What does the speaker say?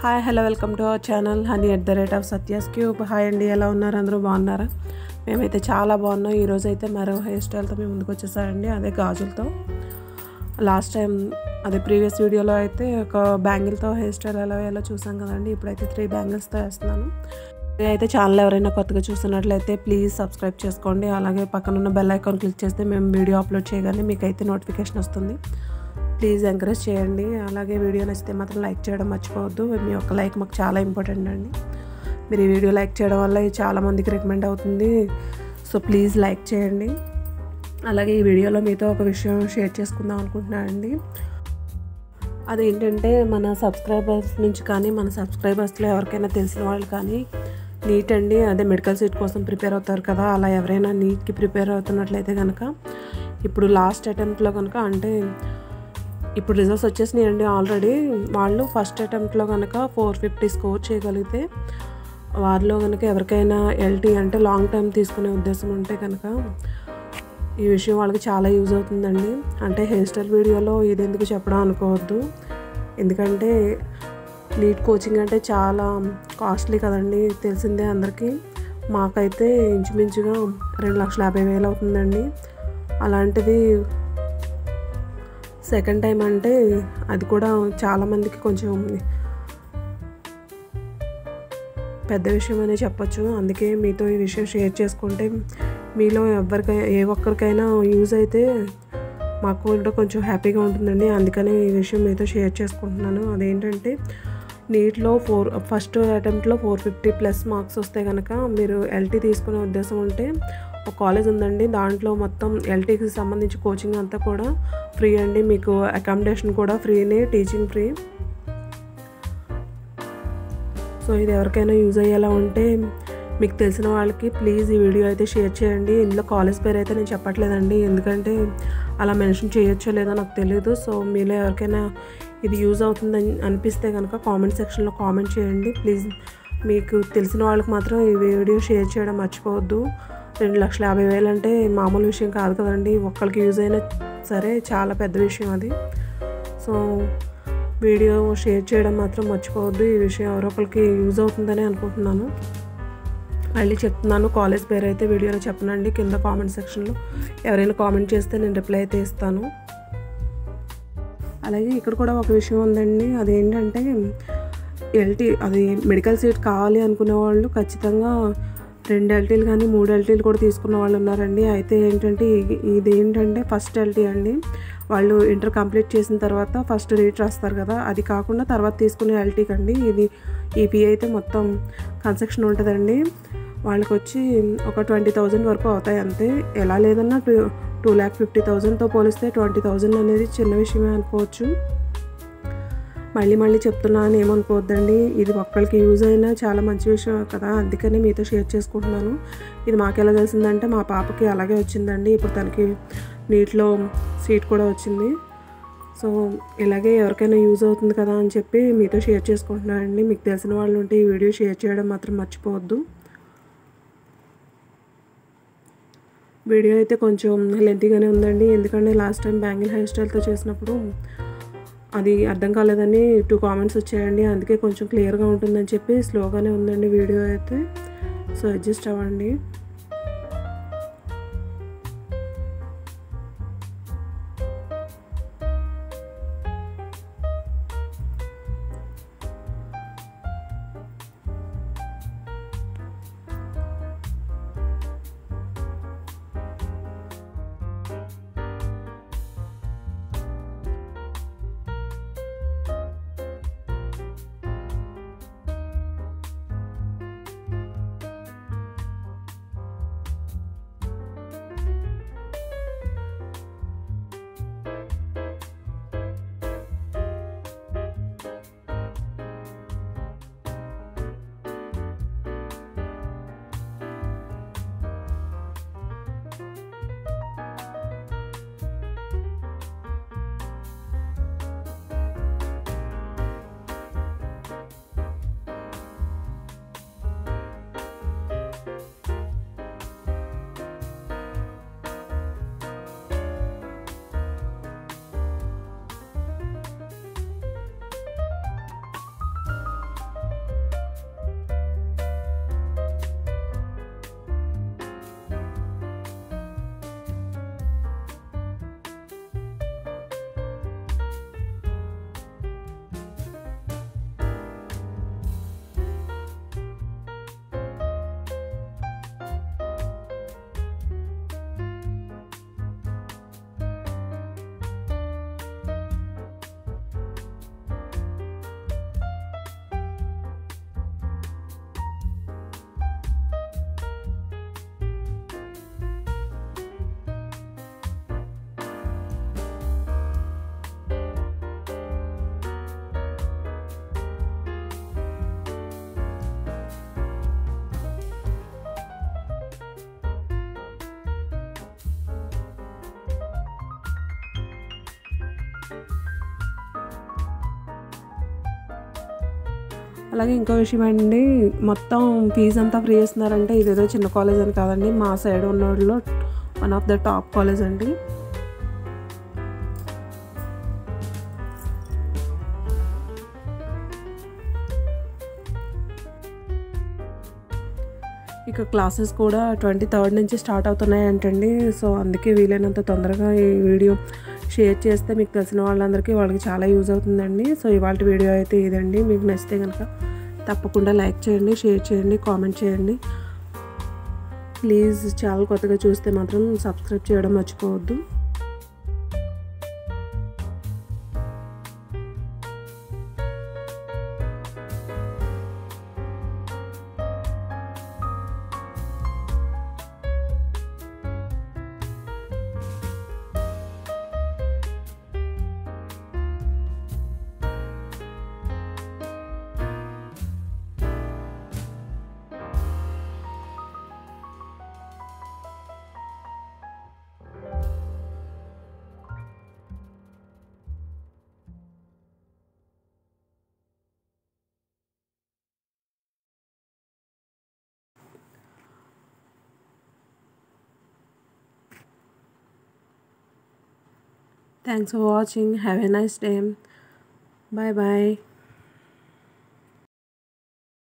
hi hello welcome to our channel honey at the rate of Satya's cube hi అండి ఎలా ఉన్నారు అందరూ బాగున్నారా మేమైతే చాలా బాగున్నాం ఈరోజు అయితే మరో హెయిర్ స్టైల్తో మేము ముందుకు వచ్చేసారండి అదే గాజులతో లాస్ట్ టైం అదే ప్రీవియస్ వీడియోలో అయితే ఒక బ్యాంగిల్తో హెయిర్ స్టైల్ ఎలా వేయాలో చూసాం కదండి ఇప్పుడైతే త్రీ బ్యాంగిల్స్తో వేస్తున్నాను అయితే ఛానల్ ఎవరైనా కొత్తగా చూస్తున్నట్లయితే ప్లీజ్ సబ్స్క్రైబ్ చేసుకోండి అలాగే పక్కన ఉన్న బెల్ ఐకాన్ క్లిక్ చేస్తే మేము వీడియో అప్లోడ్ చేయగానే మీకు అయితే నోటిఫికేషన్ వస్తుంది ప్లీజ్ ఎంకరేజ్ చేయండి అలాగే వీడియో నచ్చితే మాత్రం లైక్ చేయడం మర్చిపోవద్దు మీ యొక్క లైక్ మాకు చాలా ఇంపార్టెంట్ అండి మీరు ఈ వీడియో లైక్ చేయడం వల్ల ఇది చాలా మందికి రికమెండ్ అవుతుంది సో ప్లీజ్ లైక్ చేయండి అలాగే ఈ వీడియోలో మీతో ఒక విషయం షేర్ చేసుకుందాం అనుకుంటున్నానండి అదేంటంటే మన సబ్స్క్రైబర్స్ నుంచి కానీ మన సబ్స్క్రైబర్స్లో ఎవరికైనా తెలిసిన వాళ్ళు కానీ నీట్ అండి అదే మెడికల్ సీట్ కోసం ప్రిపేర్ అవుతారు కదా అలా ఎవరైనా నీట్కి ప్రిపేర్ అవుతున్నట్లయితే కనుక ఇప్పుడు లాస్ట్ అటెంప్ట్లో కనుక అంటే ఇప్పుడు రిజల్ట్స్ వచ్చేసినాయి అండి ఆల్రెడీ వాళ్ళు ఫస్ట్ అటెంప్ట్లో కనుక ఫోర్ ఫిఫ్టీ స్కోర్ చేయగలిగితే వారిలో కనుక ఎవరికైనా ఎల్టీ అంటే లాంగ్ టైం తీసుకునే ఉద్దేశం ఉంటే కనుక ఈ విషయం వాళ్ళకి చాలా యూజ్ అవుతుందండి అంటే హెయిర్ స్టైల్ వీడియోలో ఇది ఎందుకు చెప్పడం అనుకోవద్దు ఎందుకంటే నీట్ కోచింగ్ అంటే చాలా కాస్ట్లీ కదండి తెలిసిందే అందరికీ మాకైతే ఇంచుమించుగా రెండు లక్షల యాభై వేలు అవుతుందండి అలాంటిది సెకండ్ టైం అంటే అది కూడా చాలామందికి కొంచెం పెద్ద విషయం అనే చెప్పొచ్చు అందుకే మీతో ఈ విషయం షేర్ చేసుకుంటే మీలో ఎవరికైనా ఏ ఒక్కరికైనా యూజ్ అయితే మాకు కూడా కొంచెం హ్యాపీగా ఉంటుందండి అందుకని ఈ విషయం మీతో షేర్ చేసుకుంటున్నాను అదేంటంటే నీట్లో ఫోర్ ఫస్ట్ అటెంప్ట్లో ఫోర్ ఫిఫ్టీ ప్లస్ మార్క్స్ వస్తే కనుక మీరు ఎల్టీ తీసుకునే ఉద్దేశం ఉంటే ఒక కాలేజ్ ఉందండి దాంట్లో మొత్తం ఎల్టీకి సంబంధించి కోచింగ్ అంతా కూడా ఫ్రీ అండి మీకు అకామిడేషన్ కూడా ఫ్రీనే టీచింగ్ ఫ్రీ సో ఇది ఎవరికైనా యూజ్ అయ్యేలా ఉంటే మీకు తెలిసిన వాళ్ళకి ప్లీజ్ ఈ వీడియో అయితే షేర్ చేయండి ఇందులో కాలేజ్ పేరు అయితే నేను చెప్పట్లేదండి ఎందుకంటే అలా మెన్షన్ చేయొచ్చో లేదో నాకు తెలియదు సో మీలో ఎవరికైనా ఇది యూజ్ అవుతుందని అనిపిస్తే కనుక కామెంట్ సెక్షన్లో కామెంట్ చేయండి ప్లీజ్ మీకు తెలిసిన వాళ్ళకి మాత్రం ఈ వీడియో షేర్ చేయడం మర్చిపోవద్దు రెండు లక్షల యాభై వేలు అంటే మామూలు విషయం కాదు కదండి ఒక్కరికి యూజ్ అయినా సరే చాలా పెద్ద విషయం అది సో వీడియో షేర్ చేయడం మాత్రం మర్చిపోవద్దు ఈ విషయం ఎవరో ఒకరికి యూజ్ అవుతుందని అనుకుంటున్నాను మళ్ళీ చెప్తున్నాను కాలేజ్ పేరు అయితే వీడియోలో చెప్పనండి కింద కామెంట్ సెక్షన్లో ఎవరైనా కామెంట్ చేస్తే నేను రిప్లై అయితే ఇస్తాను అలాగే ఇక్కడ కూడా ఒక విషయం ఉందండి అదేంటంటే ఎల్టీ అది మెడికల్ సీట్ కావాలి అనుకునే వాళ్ళు ఖచ్చితంగా రెండు ఎల్టీలు కానీ మూడు ఎల్టీలు కూడా తీసుకున్న వాళ్ళు ఉన్నారండి అయితే ఏంటంటే ఇది ఏంటంటే ఫస్ట్ ఎల్టీ అండి వాళ్ళు ఇంటర్ కంప్లీట్ చేసిన తర్వాత ఫస్ట్ రేట్ రాస్తారు కదా అది కాకుండా తర్వాత తీసుకునే ఎల్టీకి అండి ఇది ఈపీ అయితే మొత్తం కన్స్ట్రక్షన్ ఉంటుందండి వాళ్ళకి వచ్చి ఒక ట్వంటీ థౌజండ్ వరకు అవుతాయి అంతే ఎలా లేదన్నా టూ టూ ల్యాక్ ఫిఫ్టీ థౌజండ్తో పోలిస్తే ట్వంటీ థౌజండ్ అనేది చిన్న విషయమే అనుకోవచ్చు మళ్ళీ మళ్ళీ చెప్తున్నాను ఏమనుకోవద్దండి ఇది ఒక్కరికి యూజ్ అయినా చాలా మంచి విషయం కదా అందుకనే మీతో షేర్ చేసుకుంటున్నాను ఇది మాకు ఎలా తెలిసిందంటే మా పాపకి అలాగే వచ్చిందండి ఇప్పుడు తనకి నీటిలో సీట్ కూడా వచ్చింది సో ఇలాగే ఎవరికైనా యూజ్ అవుతుంది కదా అని చెప్పి మీతో షేర్ చేసుకుంటున్నానండి మీకు తెలిసిన వాళ్ళు ఉంటే ఈ వీడియో షేర్ చేయడం మాత్రం మర్చిపోవద్దు వీడియో అయితే కొంచెం లెంతీగానే ఉందండి ఎందుకంటే లాస్ట్ టైం బ్యాంగిల్ హెయిర్ స్టైల్తో చేసినప్పుడు అది అర్థం కాలేదని టూ కామెంట్స్ వచ్చాయండి అందుకే కొంచెం క్లియర్గా ఉంటుందని చెప్పి స్లోగానే ఉందండి వీడియో అయితే సో అడ్జస్ట్ అవ్వండి అలాగే ఇంకో విషయం అండి మొత్తం ఫీజు అంతా ఫ్రీ చేస్తున్నారంటే ఇదేదో చిన్న కాలేజ్ అని కాదండి మా సైడ్ ఉన్న వాళ్ళు one of the top college అండి ఇక క్లాసెస్ కూడా ట్వంటీ థర్డ్ నుంచి స్టార్ట్ అవుతున్నాయి అంటండి సో అందుకే వీలైనంత తొందరగా ఈ వీడియో షేర్ చేస్తే మీకు తెలిసిన వాళ్ళందరికీ వాళ్ళకి చాలా యూజ్ అవుతుందండి సో ఇవాళ వీడియో అయితే ఇదండి మీకు నచ్చితే కనుక తప్పకుండా లైక్ చేయండి షేర్ చేయండి కామెంట్ చేయండి ప్లీజ్ ఛానల్ కొత్తగా చూస్తే మాత్రం సబ్స్క్రైబ్ చేయడం మర్చిపోవద్దు thanks for watching have a nice day bye bye